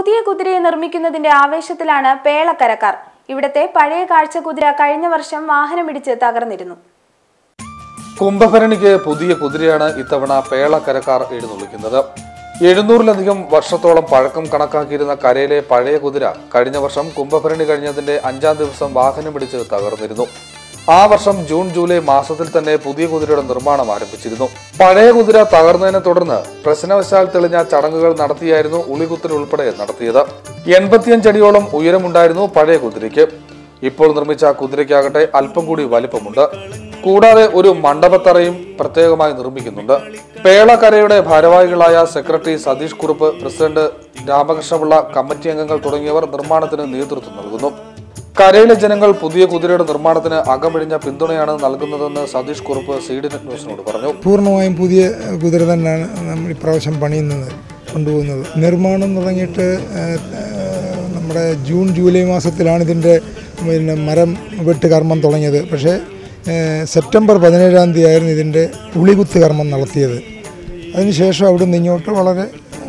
പുതിയ കുതിരയെ നിർമ്മിക്കുന്നതിന്റെ ആവേശത്തിലാണ് പേളക്കരക്കാർ ഇവിടത്തെ പഴയ കാഴ്ച കുതിര കഴിഞ്ഞ വർഷം വാഹനമിടിച്ച് തകർന്നിരുന്നു കുംഭഭരണിക്ക് പുതിയ കുതിരയാണ് ഇത്തവണ പേളക്കരക്കാർ എഴുന്നള്ളിക്കുന്നത് എഴുന്നൂറിലധികം വർഷത്തോളം പഴക്കം കണക്കാക്കിയിരുന്ന കരയിലെ പഴയ കുതിര കഴിഞ്ഞ വർഷം കുംഭഭരണി കഴിഞ്ഞതിന്റെ അഞ്ചാം ദിവസം വാഹനം പിടിച്ച് തകർന്നിരുന്നു ആ വർഷം ജൂൺ ജൂലൈ മാസത്തിൽ തന്നെ പുതിയ കുതിരയുടെ നിർമ്മാണം ആരംഭിച്ചിരുന്നു പഴയ കുതിര തകർന്നതിനെ തുടർന്ന് പ്രശ്നവശാൽ തെളിഞ്ഞ ചടങ്ങുകൾ നടത്തിയായിരുന്നു ഉളികുത്തൽ ഉൾപ്പെടെ നടത്തിയത് എൺപത്തിയഞ്ചടിയോളം ഉയരമുണ്ടായിരുന്നു പഴയ കുതിരയ്ക്ക് ഇപ്പോൾ നിർമ്മിച്ച കുതിരയ്ക്കാകട്ടെ അല്പം കൂടി വലിപ്പമുണ്ട് കൂടാതെ ഒരു മണ്ഡപത്തറയും പ്രത്യേകമായി നിർമ്മിക്കുന്നുണ്ട് പേളക്കരയുടെ ഭാരവാഹികളായ secretary Satheesh Kurup president Ramakrishna Pillai committee അംഗങ്ങൾ തുടങ്ങിയവർ നിർമ്മാണത്തിന് നേതൃത്വം നൽകുന്നു കരയിലെ ജനങ്ങൾ പുതിയ കുതിരയുടെ നിർമ്മാണത്തിന് അകമിഴിഞ്ഞ പിന്തുണയാണ് നൽകുന്നതെന്ന് സതീഷ് കുറുപ്പ് സീഡ് നെറ്റ് ന്യൂസിനോട് പറഞ്ഞു പൂർണ്ണമായും പുതിയ കുതിര തന്നെയാണ് നമ്മൾ ഇപ്രാവശ്യം പണിയുന്നത് കൊണ്ടുപോകുന്നത് നിർമ്മാണം തുടങ്ങിയിട്ട് ഏഹ്, ഏഹ്, നമ്മുടെ ജൂൺ ജൂലൈ മാസത്തിലാണ് ഇതിൻ്റെ പിന്നെ മരം വെട്ട് കർമ്മം തുടങ്ങിയത് പക്ഷേ ഏഹ്, സെപ്റ്റംബർ പതിനേഴാം തീയതി ആയിരുന്നു ഇതിൻ്റെ ഉളികുത്ത് കർമ്മം നടത്തിയത് അതിനുശേഷം അവിടെ നിന്ന് ഇങ്ങോട്ട് വളരെ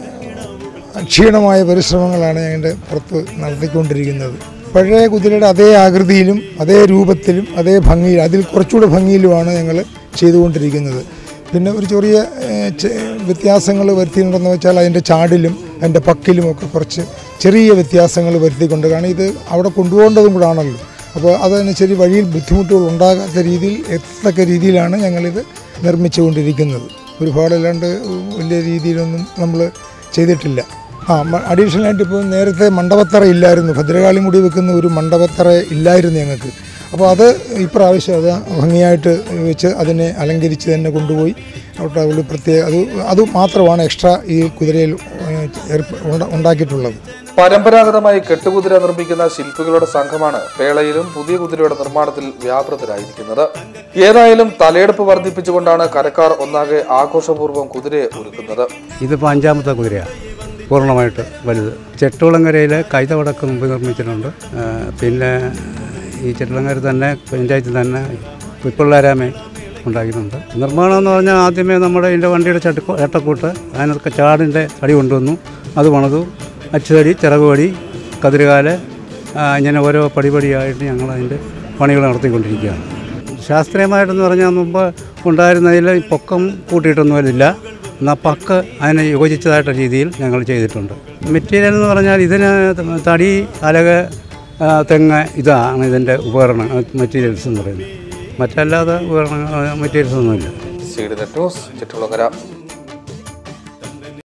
ക്ഷീണമായ പരിശ്രമങ്ങളാണ് ഞങ്ങളുടെ പുറത്ത് നടത്തിക്കൊണ്ടിരിക്കുന്നത് പഴയ കുതിരയുടെ അതേ ആകൃതിയിലും അതേ രൂപത്തിലും അതേ ഭംഗിയിൽ അതിൽ കുറച്ചുകൂടെ ഭംഗിയിലുമാണ് ഞങ്ങൾ ചെയ്തുകൊണ്ടിരിക്കുന്നത് പിന്നെ ഒരു ചെറിയ വ്യത്യാസങ്ങൾ വരുത്തിയിട്ടുണ്ടെന്ന് വെച്ചാൽ അതിൻ്റെ ചാടിലും അതിൻ്റെ പക്കിലും ഒക്കെ കുറച്ച് ചെറിയ വ്യത്യാസങ്ങൾ വരുത്തിക്കൊണ്ട് കാരണം ഇത് അവിടെ കൊണ്ടുപോകേണ്ടതും കൂടെ ആണല്ലോ അപ്പോൾ അതനുസരിച്ച് വഴിയിൽ ബുദ്ധിമുട്ടുകൾ ഉണ്ടാകാത്ത രീതിയിൽ എത്തത്തക്ക രീതിയിലാണ് ഞങ്ങളിത് നിർമ്മിച്ചുകൊണ്ടിരിക്കുന്നത് ഒരുപാടല്ലാണ്ട് വലിയ രീതിയിലൊന്നും നമ്മൾ ചെയ്തിട്ടില്ല ആ അഡീഷണൽ ആയിട്ട് ഇപ്പോൾ നേരത്തെ മണ്ഡപത്തറ ഇല്ലായിരുന്നു ഭദ്രകാളി മുടി വെക്കുന്ന ഒരു മണ്ഡപത്തറ ഇല്ലായിരുന്നു ഞങ്ങൾക്ക് അപ്പോൾ അത് ഇപ്രാവശ്യം അത് ഭംഗിയായിട്ട് വെച്ച് അതിനെ അലങ്കരിച്ച് തന്നെ കൊണ്ടുപോയി അവിടെ ഒരു പ്രത്യേക അത് അത് മാത്രമാണ് എക്സ്ട്രാ ഈ കുതിരയിൽ ഏഹ്, ഏർപ്പ- ഉണ്ട- ഉണ്ടാക്കിയിട്ടുള്ളത് പരമ്പരാഗതമായി കെട്ടുകുതിര നിർമ്മിക്കുന്ന ശില്പികളുടെ സംഘമാണ് പേളയിലും പുതിയ കുതിരയുടെ നിർമ്മാണത്തിൽ വ്യാപൃതരായിരിക്കുന്നത് ഏതായാലും തലയെടുപ്പ് വർദ്ധിപ്പിച്ചുകൊണ്ടാണ് കരക്കാർ ഒന്നാകെ ആഘോഷപൂർവ്വം കുതിരയെ ഒരുക്കുന്നത് ഇതിപ്പോൾ അഞ്ചാമത്തെ കുതിരയാണ് പൂർണ്ണമായിട്ട് വലുത് ചെട്ടുകുളങ്ങരയിൽ കൈതവടക്ക് മുമ്പ് നിർമ്മിച്ചിട്ടുണ്ട് ആ, പിന്നെ ഈ ചെട്ടുകുളങ്ങര തന്നെ പഞ്ചായത്തിൽ തന്നെ പുൽപ്പിള്ളാരാമേ ഉണ്ടാക്കിയിട്ടുണ്ട് നിർമ്മാണം എന്ന് പറഞ്ഞാൽ ആദ്യമേ നമ്മുടെ ഇതിൻ്റെ വണ്ടിയുടെ ചട്ടക്കോ ഏട്ടക്കൂട്ട് അതിനൊക്കെ ചാടിൻ്റെ തടി കൊണ്ടുവന്നു അത് പണിതു അച്ചുതടി ചിറകുപടി കതിരുകാല് ആ, ഇങ്ങനെ ഓരോ പടിപടിയായിട്ട് ഞങ്ങൾ അതിൻ്റെ പണികൾ നടത്തിക്കൊണ്ടിരിക്കുകയാണ് ശാസ്ത്രീയമായിട്ടെന്ന് പറഞ്ഞാൽ മുമ്പ് ഉണ്ടായിരുന്നതിൽ ഈ പൊക്കം കൂട്ടിയിട്ടൊന്നുമില്ല എന്നാൽ പക്ക് അതിന് യോജിച്ചതായിട്ട് രീതിയിൽ ഞങ്ങൾ ചെയ്തിട്ടുണ്ട് മെറ്റീരിയൽ എന്ന് പറഞ്ഞാൽ ഇതിന് തടി അലക് ആ, തെങ്ങ് ഇതാണ് ഇതിൻ്റെ ഉപകരണം മെറ്റീരിയൽസ് എന്ന് പറയുന്നത് മറ്റല്ലാതെ ഉപകരണങ്ങൾ മെറ്റീരിയൽസ് ഒന്നുമില്ല സീഡ് നെറ്റ് ന്യൂസ് ചുറ്റുകുളങ്ങര